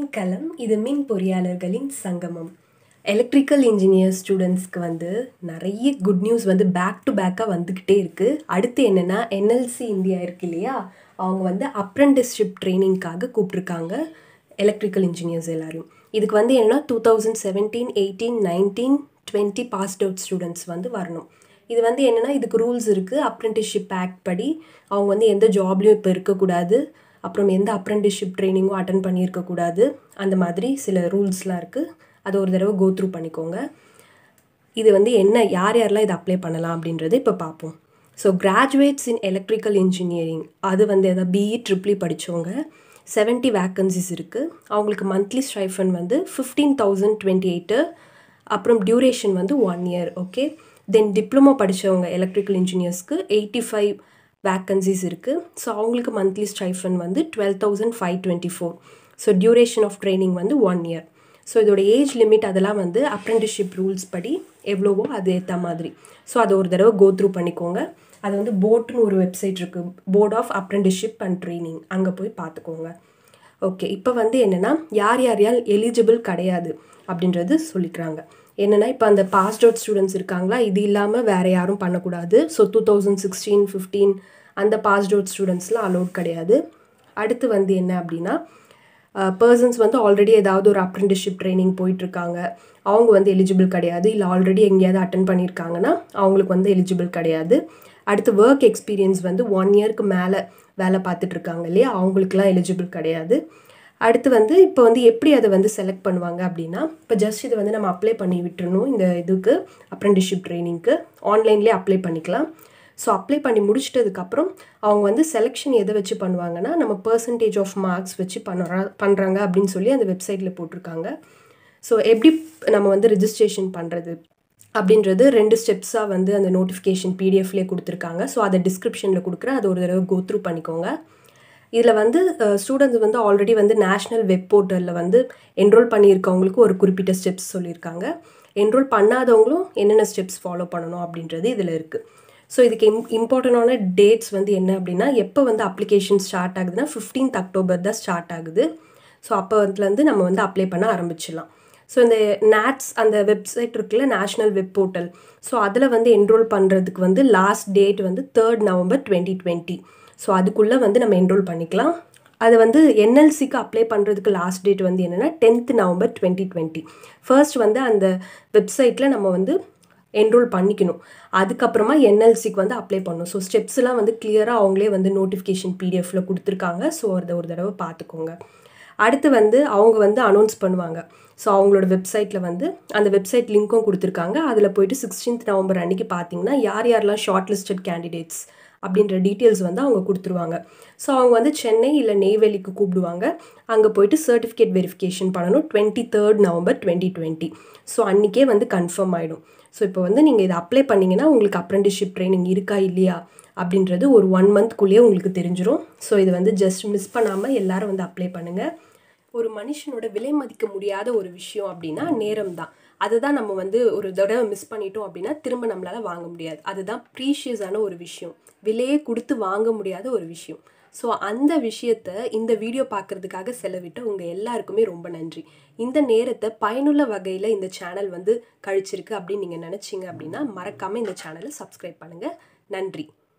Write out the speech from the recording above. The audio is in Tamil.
அடைக்கலம் இது மின் பொறியாளர்களின் சங்கமம் எலக்ட்ரிக்கல் இன்ஜினியர் ஸ்டூடெண்ட்ஸ்க்கு வந்து நிறைய குட் நியூஸ் வந்து பேக் டு பேக்காக வந்துக்கிட்டே இருக்குது அடுத்து என்னென்னா என்எல்சி இந்தியா இருக்கு இல்லையா அவங்க வந்து அப்ரெண்டிஸ்ஷிப் ட்ரைனிங்க்காக கூப்பிட்ருக்காங்க எலக்ட்ரிக்கல் இன்ஜினியர்ஸ் எல்லாரையும் இதுக்கு வந்து என்னென்னா two thousand seventeen eighteen nineteen twenty passed out students வந்து வரணும் இது வந்து என்னென்னா இதுக்கு ரூல்ஸ் இருக்குது அப்ரெண்டிஸ்ஷிப் ஆக்ட் படி அவங்க வந்து எந்த ஜாப்லேயும் இப்போ இருக்கக்கூடாது அப்புறம் எந்த அப்ரெண்டிஸ்ஷிப் ட்ரைனிங்கும் அட்டன் பண்ணியிருக்கக்கூடாது அந்த மாதிரி சில ரூல்ஸ்லாம் இருக்குது அதை ஒரு தடவை கோ த்ரூ பண்ணிக்கோங்க இது வந்து என்ன யார் யாரெல்லாம் இதை அப்ளை பண்ணலாம் அப்படின்றது இப்போ பார்ப்போம் so graduates in electrical engineering அது வந்து எதாவது பிஇ ட்ரிப்ளி படித்தவங்க செவன்ட்டி வேக்கன்சிஸ் இருக்குது அவங்களுக்கு மந்த்லி ஸ்டைஃபன் வந்து ஃபிஃப்டீன் தௌசண்ட் டுவெண்ட்டி எயிட்டு அப்புறம் டியூரேஷன் வந்து one year okay then diploma படித்தவங்க எலக்ட்ரிக்கல் இன்ஜினியர்ஸ்க்கு எயிட்டி ஃபைவ் வேக்கன்சிஸ் இருக்குது ஸோ அவங்களுக்கு மந்த்லி ஸ்டைஃபன் வந்து twelve thousand five twenty four so duration of training வந்து ஒன் இயர் ஸோ இதோட ஏஜ் லிமிட் அதெல்லாம் வந்து அப்ரெண்டிஸ்ஷிப் ரூல்ஸ் படி எவ்வளவோ அது ஏற்ற மாதிரி ஸோ அதை ஒரு தடவை கோ த்ரூ பண்ணிக்கோங்க அது வந்து போட்டுன்னு ஒரு வெப்சைட் இருக்குது board of apprenticeship and training அங்கே போய் பார்த்துக்கோங்க ஓகே இப்போ வந்து என்னென்னா யார் யார் யார் எலிஜிபிள் கிடையாது அப்படின்றது சொல்லிக்கிறாங்க என்னென்னா இப்போ அந்த பாஸ்ட் அவுட் ஸ்டூடெண்ட்ஸ் இருக்காங்களா இது இல்லாமல் வேறு யாரும் பண்ணக்கூடாது so two thousand sixteen fifteen அந்த பாஸ்ட் அவுட் ஸ்டூடெண்ட்ஸ்லாம் அலோட் கிடையாது அடுத்து வந்து என்ன அப்படின்னா பர்சன்ஸ் வந்து ஆல்ரெடி ஏதாவது ஒரு அப்ரெண்டிஸ்ஷிப் ட்ரைனிங் போயிட்டுருக்காங்க அவங்க வந்து எலிஜிபிள் கிடையாது இல்லை ஆல்ரெடி எங்கேயாவது அட்டன் பண்ணியிருக்காங்கன்னா அவங்களுக்கு வந்து எலிஜிபிள் கிடையாது அடுத்து ஒர்க் எக்ஸ்பீரியன்ஸ் வந்து ஒன் இயர்க்கு மேலே வேலை பார்த்துட்ருக்காங்க இல்லையா அவங்களுக்குலாம் எலிஜிபிள் கிடையாது அடுத்து வந்து இப்போ வந்து எப்படி அதை வந்து செலக்ட் பண்ணுவாங்க அப்படின்னா இப்போ ஜஸ்ட் இதை வந்து நம்ம அப்ளை பண்ணி விட்டுறணும் இந்த இதுக்கு அப்ரெண்டிஸ்ஷிப் ட்ரைனிங்க்கு ஆன்லைன்லேயே அப்ளை பண்ணிக்கலாம் ஸோ அப்ளை பண்ணி முடிச்சிட்டதுக்கப்புறம் அவங்க வந்து செலெக்ஷன் எதை வச்சு பண்ணுவாங்கன்னா நம்ம பர்சன்டேஜ் ஆஃப் மார்க்ஸ் வச்சு பண்ணுறா பண்ணுறாங்க அப்படின்னு சொல்லி அந்த வெப்சைட்டில் போட்டிருக்காங்க ஸோ எப்படி நம்ம வந்து ரிஜிஸ்ட்ரேஷன் பண்ணுறது அப்படின்றது ரெண்டு ஸ்டெப்ஸாக வந்து அந்த நோட்டிஃபிகேஷன் பிடிஎஃப்லேயே கொடுத்துருக்காங்க ஸோ அதை டிஸ்கிரிப்ஷனில் கொடுக்குறேன் அது ஒரு தடவை கோ த்ரூ பண்ணிக்கோங்க இதில் வந்து ஸ்டூடெண்ட்ஸ் வந்து ஆல்ரெடி வந்து நேஷ்னல் வெப் போர்ட்டலில் வந்து என்ரோல் பண்ணியிருக்கவங்களுக்கு ஒரு குறிப்பிட்ட ஸ்டெப்ஸ் சொல்லியிருக்காங்க என்ரோல் பண்ணாதவங்களும் என்னென்ன ஸ்டெப்ஸ் ஃபாலோ பண்ணணும் அப்படின்றது இதில் இருக்குது ஸோ இதுக்கு இம் இம்பார்ட்டண்டான டேட்ஸ் வந்து என்ன அப்படின்னா எப்போ வந்து அப்ளிகேஷன் ஸ்டார்ட் ஆகுதுன்னா ஃபிஃப்டீன்த் அக்டோபர் தான் ஸ்டார்ட் ஆகுது ஸோ அப்போ வந்துலேருந்து நம்ம வந்து அப்ளை பண்ண ஆரம்பிச்சிடலாம் ஸோ இந்த நேட்ஸ் அந்த வெப்சைட் இருக்குல்ல நேஷ்னல் வெப் போர்ட்டல் ஸோ அதில் வந்து என்ரோல் பண்ணுறதுக்கு வந்து லாஸ்ட் டேட் வந்து third November twenty twenty so அதுக்குள்ளே வந்து நம்ம என்ரோல் பண்ணிக்கலாம் அது வந்து என்எல்சிக்கு அப்ளை பண்ணுறதுக்கு லாஸ்ட் டேட் வந்து என்னென்னா tenth November twenty twenty first வந்து அந்த வெப்சைட்டில் நம்ம வந்து என்ரோல் பண்ணிக்கணும் அதுக்கப்புறமா என்எல்சிக்கு வந்து அப்ளை பண்ணணும் ஸோ ஸ்டெப்ஸ்லாம் வந்து கிளியராக அவங்களே வந்து நோட்டிஃபிகேஷன் பிடிஎஃப்பில் கொடுத்துருக்காங்க ஸோ அதை ஒரு தடவை பார்த்துக்கோங்க அடுத்து வந்து அவங்க வந்து அனௌன்ஸ் பண்ணுவாங்க ஸோ அவங்களோட வெப்சைட்டில் வந்து அந்த வெப்சைட் லிங்க்கும் கொடுத்துருக்காங்க அதில் போயிட்டு சிக்ஸ்டீன்த் நவம்பர் அன்றைக்கி பார்த்தீங்கன்னா யார் யாரெல்லாம் ஷார்ட் லிஸ்டட் கேண்டிடேட்ஸ் அப்படின்ற டீட்டெயில்ஸ் வந்து அவங்க கொடுத்துருவாங்க ஸோ அவங்க வந்து சென்னை இல்லை நெய்வேலிக்கு கூப்பிடுவாங்க அங்கே போயிட்டு சர்டிஃபிகேட் வெரிஃபிகேஷன் பண்ணணும் twenty third November twenty twenty so அன்றைக்கே வந்து கன்ஃபார்ம் ஆகிடும் ஸோ இப்போ வந்து நீங்கள் இதை அப்ளை பண்ணிங்கன்னா உங்களுக்கு அப்ரெண்டிஸ்ஷிப் ட்ரைனிங் இருக்கா இல்லையா அப்படின்றது ஒரு ஒன் மந்த்க்குள்ளேயே உங்களுக்கு தெரிஞ்சிடும் ஸோ இது வந்து ஜஸ்ட் மிஸ் பண்ணாமல் எல்லோரும் வந்து அப்ளை பண்ணுங்கள் ஒரு மனுஷனோட விலை மதிக்க முடியாத ஒரு விஷயம் அப்படின்னா நேரம் தான் அதுதான் நம்ம வந்து ஒரு தடவை மிஸ் பண்ணிட்டோம் அப்படின்னா திரும்ப நம்மளால் வாங்க முடியாது அதுதான் ப்ரீஷியஸான ஒரு விஷயம் விலையே கொடுத்து வாங்க முடியாத ஒரு விஷயம் ஸோ அந்த விஷயத்த இந்த வீடியோ பார்க்குறதுக்காக செலவிட்ட உங்கள் எல்லாருக்குமே ரொம்ப நன்றி இந்த நேரத்தை பயனுள்ள வகையில் இந்த சேனல் வந்து கழிச்சிருக்கு அப்படின்னு நீங்கள் நினச்சிங்க அப்படின்னா மறக்காமல் இந்த சேனலை சப்ஸ்கிரைப் பண்ணுங்கள் நன்றி